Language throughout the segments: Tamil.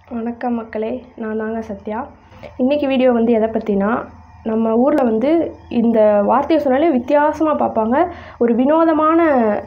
வணக்கம் மக்களே நான் தாங்க சத்யா இன்றைக்கி வீடியோ வந்து எதை பற்றினா நம்ம ஊரில் வந்து இந்த வார்த்தையை சொன்னாலே வித்தியாசமாக பார்ப்பாங்க ஒரு வினோதமான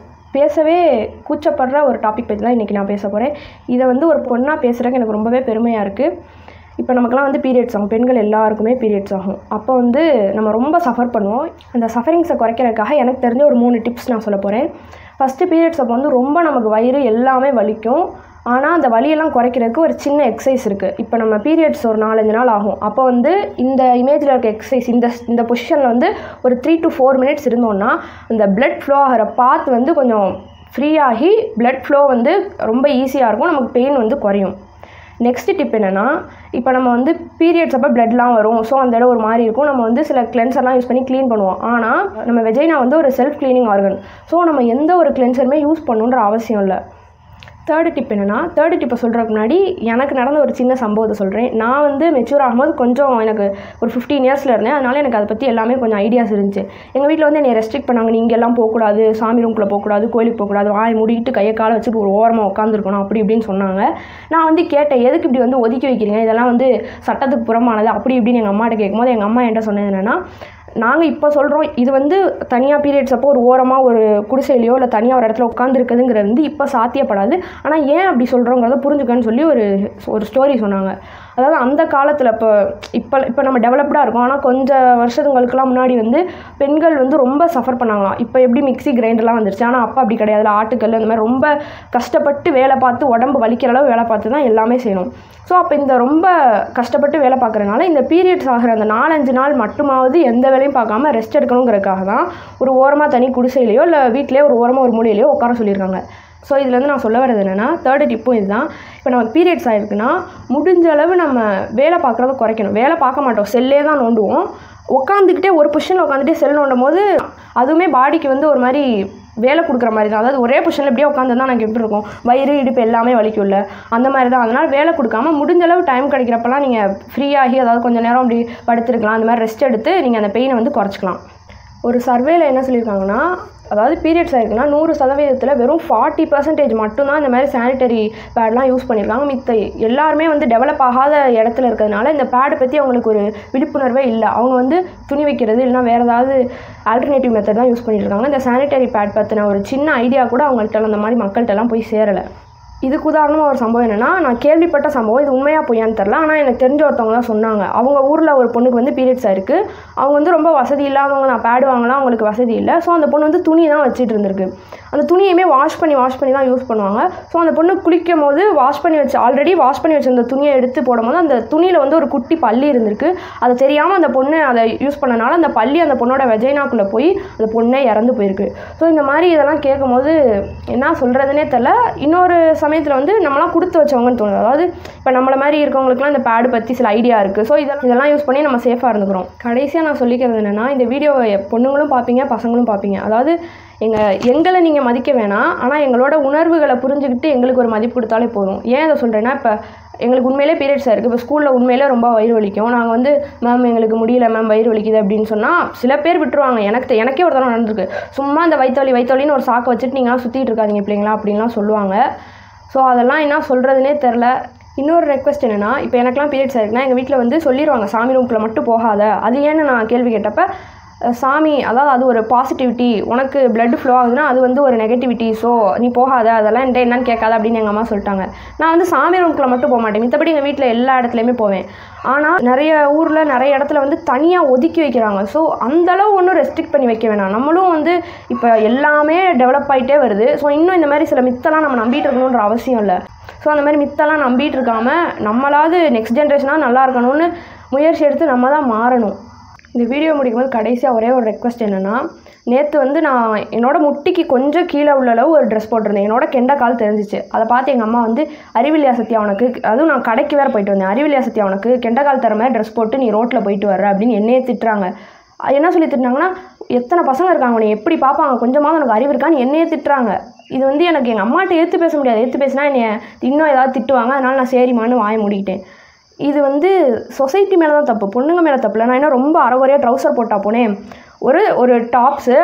பேசவே கூச்சப்படுற ஒரு டாபிக் பற்றி தான் இன்றைக்கி நான் பேச போகிறேன் இதை வந்து ஒரு பொண்ணாக பேசுகிறதுக்கு எனக்கு ரொம்பவே பெருமையாக இருக்குது இப்போ நமக்கெல்லாம் வந்து பீரியட்ஸ் ஆகும் பெண்கள் எல்லாருக்குமே பீரியட்ஸ் ஆகும் அப்போ வந்து நம்ம ரொம்ப சஃபர் பண்ணுவோம் அந்த சஃபரிங்ஸை குறைக்கிறதுக்காக எனக்கு தெரிஞ்ச ஒரு மூணு டிப்ஸ் நான் சொல்ல போகிறேன் ஃபஸ்ட்டு பீரியட்ஸ் அப்போ வந்து ரொம்ப நமக்கு வயிறு எல்லாமே வலிக்கும் ஆனால் அந்த வலியெல்லாம் குறைக்கிறதுக்கு ஒரு சின்ன எக்ஸசைஸ் இருக்குது இப்போ நம்ம பீரியட்ஸ் ஒரு நாலஞ்சு நாள் ஆகும் அப்போ வந்து இந்த இமேஜில் இருக்க எக்ஸசைஸ் இந்த இந்த பொசிஷனில் வந்து ஒரு த்ரீ டு ஃபோர் மினிட்ஸ் இருந்தோம்னா அந்த blood ஃப்ளோ ஆகிற பாத் வந்து கொஞ்சம் ஃப்ரீ ஆகி blood ஃப்ளோ வந்து ரொம்ப ஈஸியாக இருக்கும் நமக்கு பெயின் வந்து குறையும் நெக்ஸ்ட் டிப் என்னென்னா இப்போ நம்ம வந்து பீரியட்ஸ் அப்போ பிளட்லாம் வரும் ஸோ அந்த இடம் ஒரு மாதிரி இருக்கும் நம்ம வந்து சில கிளென்சர்லாம் யூஸ் பண்ணி க்ளீன் பண்ணுவோம் ஆனால் நம்ம வெஜைனா வந்து ஒரு செல்ஃப் க்ளீனிங் ஆர்கன் ஸோ நம்ம எந்த ஒரு கிளென்சருமே யூஸ் பண்ணணுன்ற அவசியம் இல்லை தேர்டு டிப் என்னென்னா தேர்டு டிப்பை சொல்கிறதுக்கு முன்னாடி எனக்கு நடந்த ஒரு சின்ன சம்பவத்தை சொல்கிறேன் நான் வந்து மெச்சூர் ஆகும்போது கொஞ்சம் எனக்கு ஒரு ஃபிஃப்டீன் இயர்ஸில் இருந்தேன் அதனால் எனக்கு அதை பற்றி எல்லாமே கொஞ்சம் ஐடியாஸ் இருந்துச்சு எங்கள் வீட்டில் வந்து என்னை ரெஸ்ட்ரிக்ட் பண்ணாங்க நீங்கள் எல்லாம் போகக்கூடாது சாமி ரூம்குள்ளே போகக்கூடாது கோயிலுக்கு போகக்கூடாது வாய் மூடிட்டு கையை காலை வச்சுட்டு ஒரு ஓரமாக உட்காந்துருக்கணும் அப்படி இப்படின்னு சொன்னாங்க நான் வந்து கேட்டேன் எதுக்கு இப்படி வந்து ஒதுக்கி வைக்கிறீங்க இதெல்லாம் வந்து சட்டத்துக்கு புறமானது அப்படி இப்படின்னு எங்கள் அம்மாட்ட கேட்கும்போது எங்கள் அம்மா என்கிட்ட சொன்னது என்னென்னா நாங்கள் இப்போ சொல்கிறோம் இது வந்து தனியாக பீரியட்ஸ் அப்போ ஒரு ஓரமாக ஒரு குடிசையிலையோ இல்லை தனியாக ஒரு இடத்துல உட்காந்துருக்குதுங்கிறது வந்து இப்போ சாத்தியப்படாது ஆனால் ஏன் அப்படி சொல்கிறோங்கிறத புரிஞ்சுக்கன்னு சொல்லி ஒரு ஒரு ஸ்டோரி சொன்னாங்க அதாவது அந்த காலத்தில் இப்போ இப்போ இப்போ நம்ம டெவலப்டாக இருக்கோம் ஆனால் கொஞ்சம் வருஷத்துங்களுக்குலாம் முன்னாடி வந்து பெண்கள் வந்து ரொம்ப சஃபர் பண்ணாங்களாம் இப்போ எப்படி மிக்ஸி கிரைண்டர்லாம் வந்துருச்சு ஆனால் அப்போ அப்படி கிடையாது ஆட்டுக்கல் அந்த மாதிரி ரொம்ப கஷ்டப்பட்டு வேலை பார்த்து உடம்பு வலிக்கிற அளவு வேலை பார்த்து தான் எல்லாமே செய்யணும் ஸோ அப்போ இந்த ரொம்ப கஷ்டப்பட்டு வேலை பார்க்குறனால இந்த பீரியட்ஸ் ஆகிற அந்த நாலஞ்சு நாள் மட்டுமாவது எந்த வேலையும் பார்க்காம ரெஸ்ட் எடுக்கணுங்கிறதுக்காக தான் ஒரு ஓரமாக தனி குடிசையிலையோ இல்லை வீட்டிலேயோ ஒரு ஓரமாக ஒரு மூலையிலையோ உட்கார சொல்லியிருக்காங்க ஸோ இதுலேருந்து நான் சொல்ல வர்றது என்னென்னா தேர்டு டிப்பும் இதுதான் இப்போ நமக்கு பீரியட்ஸ் ஆகிருக்குன்னா முடிஞ்ச அளவு நம்ம வேலை பார்க்குறத குறைக்கணும் வேலை பார்க்க மாட்டோம் செல்லே தான் நோண்டுவோம் உட்காந்துக்கிட்டே ஒரு பொசிஷனில் உட்காந்துட்டே செல் நோண்டும் போது அதுவுமே பாடிக்கு வந்து ஒரு மாதிரி வேலை கொடுக்குற மாதிரி தான் அதாவது ஒரே பொசிஷனில் எப்படியே உட்காந்துருந்தா எனக்கு எப்படி இருக்கும் வயிறு இடுப்பு எல்லாமே வலிக்கும்ல அந்த மாதிரி தான் அதனால் வேலை கொடுக்காம முடிஞ்ச அளவு டைம் கிடைக்கிறப்பெல்லாம் நீங்கள் ஃப்ரீயாகி அதாவது கொஞ்சம் நேரம் அப்படி படுத்துருக்கலாம் அந்த மாதிரி ரெஸ்ட் எடுத்து நீங்கள் அந்த பெயினை வந்து குறைச்சிக்கலாம் ஒரு சர்வேல என்ன சொல்லியிருக்காங்கன்னா அதாவது பீரியட்ஸ் ஆயிருக்குன்னா நூறு சதவீதத்தில் வெறும் ஃபார்ட்டி பர்சன்டேஜ் மட்டும்தான் இந்த மாதிரி சானிட்டரி பேட்லாம் யூஸ் பண்ணியிருக்காங்க மித்த எல்லாருமே வந்து டெவலப் ஆகாத இடத்துல இருக்கிறதுனால இந்த பேடை பற்றி அவங்களுக்கு ஒரு விழிப்புணர்வே இல்லை அவங்க வந்து துணி வைக்கிறது இல்லைனா வேறு ஏதாவது ஆல்டர்னேட்டிவ் மெத்தட் தான் யூஸ் பண்ணிட்டு இருக்காங்க இந்த சானிட்டரி பேட் பற்றின ஒரு சின்ன ஐடியா கூட அவங்கள்ட்ட அந்த மாதிரி மக்கள்கிட்டலாம் போய் சேரலை இதுக்கு உதாரணமாக ஒரு சம்பவம் என்னென்னா நான் கேள்விப்பட்ட சம்பவம் இது உண்மையாக பொய்யான்னு தெரில ஆனால் எனக்கு தெரிஞ்ச ஒருத்தவங்க தான் சொன்னாங்க அவங்க ஊரில் ஒரு பொண்ணுக்கு வந்து பீரியட்ஸ் ஆயிருக்கு அவங்க வந்து ரொம்ப வசதி இல்லாதவங்க நான் பேடு வாங்கலாம் அவங்களுக்கு வசதி இல்லை ஸோ அந்த பொண்ணு வந்து துணி தான் வச்சுட்டு இருந்திருக்கு அந்த துணியுமே வாஷ் பண்ணி வாஷ் பண்ணி தான் யூஸ் பண்ணுவாங்க ஸோ அந்த பொண்ணு குளிக்கும் போது வாஷ் பண்ணி வச்சு ஆல்ரெடி வாஷ் பண்ணி வச்சிருந்த துணியை எடுத்து போடும்போது அந்த துணியில் வந்து ஒரு குட்டி பள்ளி இருந்திருக்கு அது தெரியாமல் அந்த பொண்ணு அதை யூஸ் பண்ணனால அந்த பள்ளி அந்த பொண்ணோட வெஜைனாக்குள்ளே போய் அந்த பொண்ணே இறந்து போயிருக்கு ஸோ இந்த மாதிரி இதெல்லாம் கேட்கும்போது என்ன சொல்கிறதுனே தெரில இன்னொரு சமயத்தில் வந்து நம்மளாம் கொடுத்து வச்சவங்கன்னு தோணுது அதாவது இப்போ நம்மள மாதிரி இருக்கவங்களுக்குலாம் இந்த பேடு பற்றி சில ஐடியா இருக்குது ஸோ இதெல்லாம் இதெல்லாம் யூஸ் பண்ணி நம்ம சேஃபாக இருந்துக்கிறோம் கடைசியாக நான் சொல்லிக்கிறது என்னென்னா இந்த வீடியோவை பொண்ணுங்களும் பார்ப்பீங்க பசங்களும் பார்ப்பீங்க அதாவது எங்கள் எங்களை நீங்கள் மதிக்க வேணாம் ஆனால் எங்களோட உணர்வுகளை புரிஞ்சுக்கிட்டு எங்களுக்கு ஒரு மதிப்பு கொடுத்தாலே போதும் ஏன் இதை சொல்கிறேன்னா இப்போ எங்களுக்கு உண்மையிலே பீரியட்ஸாக இருக்குது இப்போ ஸ்கூலில் உண்மையிலே ரொம்ப வயிறு வலிக்கும் நாங்கள் வந்து மேம் எங்களுக்கு முடியல மேம் வயிறு வலிக்குது அப்படின்னு சொன்னால் சில பேர் விட்டுருவாங்க எனக்கு தெ- எனக்கே ஒரு தடவை நடந்திருக்கு சும்மா அந்த வயிற்று வயிற்றுவலின்னு ஒரு சாக்கை வச்சுட்டு நீங்கள் சுற்றிட்டு இருக்காதீங்க பிள்ளைங்களா அப்படின்லாம் சொல்லுவாங்க ஸோ அதெல்லாம் என்ன சொல்கிறதுனே தெரில இன்னொரு ரெக்வஸ்ட் என்னென்னா இப்போ எனக்குலாம் பீரியட்ஸ் ஆயிருக்குன்னா எங்கள் வீட்டில் வந்து சொல்லிடுவாங்க சாமி ரூம்குள்ளே மட்டும் போகாத அது ஏன்னு நான் கேள்வி கேட்டப்ப அஹ், சாமி அதாவது அது ஒரு பாசிட்டிவிட்டி உனக்கு blood ஃப்ளோ ஆகுதுன்னா அது வந்து ஒரு நெகட்டிவிட்டி ஸோ நீ போகாத அதெல்லாம் என்கிட்ட என்னன்னு கேட்காத அப்படின்னு எங்கள் அம்மா சொல்லிட்டாங்க நான் வந்து சாமி ரூம்குள்ளே மட்டும் போக மாட்டேன் மித்தபடி எங்கள் வீட்டில் எல்லா இடத்துலையுமே போவேன் ஆனால் நிறைய ஊரில் நிறைய இடத்துல வந்து தனியாக ஒதுக்கி வைக்கிறாங்க ஸோ அந்தளவு ஒன்றும் ரெஸ்ட்ரிக்ட் பண்ணி வைக்க வேணாம் நம்மளும் வந்து இப்போ எல்லாமே டெவலப் ஆகிட்டே வருது ஸோ இன்னும் இந்த மாதிரி சில மித்தெல்லாம் நம்ம நம்பிட்டு இருக்கணுன்ற அவசியம் இல்லை ஸோ அந்த மாதிரி மித்தெல்லாம் நம்பிட்டு இருக்காம நம்மளாவது நெக்ஸ்ட் ஜென்ரேஷனாக நல்லா இருக்கணும்னு முயற்சி எடுத்து நம்ம தான் மாறணும் இந்த வீடியோ முடிக்கும்போது கடைசியாக ஒரே ஒரு ரெக்வஸ்ட் என்னென்னா நேற்று வந்து நான் என்னோட முட்டிக்கு கொஞ்சம் கீழே உள்ள அளவு ஒரு ட்ரெஸ் போட்டிருந்தேன் என்னோட கெண்ட கால் தெரிஞ்சிச்சு அதை பார்த்து எங்கள் அம்மா வந்து அறிவிலியா சத்யா உனக்கு அதுவும் நான் கடைக்கு வேறு போயிட்டு வந்தேன் அறிவிலியா சத்யா உனக்கு கெண்ட கால் தர மாதிரி ட்ரெஸ் போட்டு நீ ரோட்டில் போயிட்டு வர்ற அப்படின்னு என்னையே திட்டுறாங்க அது என்ன சொல்லி திட்டினாங்கன்னா எத்தனை பசங்க இருக்காங்க உன்னை எப்படி பார்ப்பாங்க கொஞ்சமாவது உனக்கு அறிவு இருக்கான்னு என்னையே திட்டுறாங்க இது வந்து எனக்கு எங்கள் அம்மாட்ட ஏற்று பேச முடியாது ஏற்று பேசினா என்னை இன்னும் ஏதாவது திட்டுவாங்க அதனால் நான் சரிம்மான்னு வாய மூடிக்கிட்டேன் இது வந்து சொசைட்டி மேலே தான் தப்பு பொண்ணுங்க மேலே தப்பு இல்லை நான் என்ன ரொம்ப அறகுறையாக ட்ரௌசர் போட்டா போனேன் ஒரு ஒரு டாப்ஸு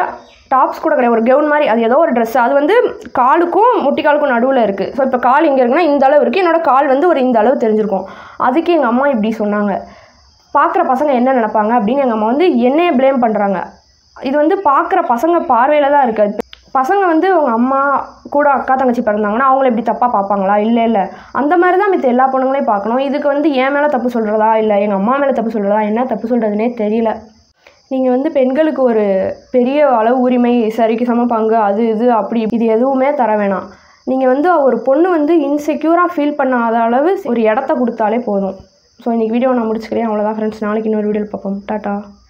டாப்ஸ் கூட கிடையாது ஒரு கவுன் மாதிரி அது ஏதோ ஒரு ட்ரெஸ் அது வந்து காலுக்கும் முட்டிக்காலுக்கும் நடுவில் இருக்குது ஸோ இப்போ கால் இங்கே இருக்குன்னா இந்த அளவு இருக்குது என்னோட கால் வந்து ஒரு இந்த அளவு தெரிஞ்சிருக்கும் அதுக்கு எங்கள் அம்மா இப்படி சொன்னாங்க பார்க்குற பசங்க என்ன நினைப்பாங்க அப்படின்னு எங்கள் அம்மா வந்து என்னையே ப்ளேம் பண்ணுறாங்க இது வந்து பார்க்குற பசங்க பார்வையில் தான் இருக்குது பசங்க வந்து அவங்க அம்மா கூட அக்கா தங்கச்சி பிறந்தாங்கன்னா அவங்கள எப்படி தப்பாக பார்ப்பாங்களா இல்லை இல்லை அந்த மாதிரி தான் மித்த எல்லா பொண்ணுங்களையும் பார்க்கணும் இதுக்கு வந்து என் மேலே தப்பு சொல்கிறதா இல்லை எங்கள் அம்மா மேலே தப்பு சொல்கிறதா என்ன தப்பு சொல்கிறதுனே தெரியல நீங்கள் வந்து பெண்களுக்கு ஒரு பெரிய அளவு உரிமை சரிக்கு சம பங்கு அது இது அப்படி இது எதுவுமே தர வேணாம் நீங்கள் வந்து ஒரு பொண்ணு வந்து இன்செக்யூராக ஃபீல் பண்ணாத அளவு ஒரு இடத்த கொடுத்தாலே போதும் ஸோ இன்றைக்கி வீடியோ நான் முடிச்சுக்கிறேன் அவ்வளோதான் ஃப்ரெண்ட்ஸ் நாளைக்கு இன்னொரு வீடியோவில் பார்ப்போம் டாட்டா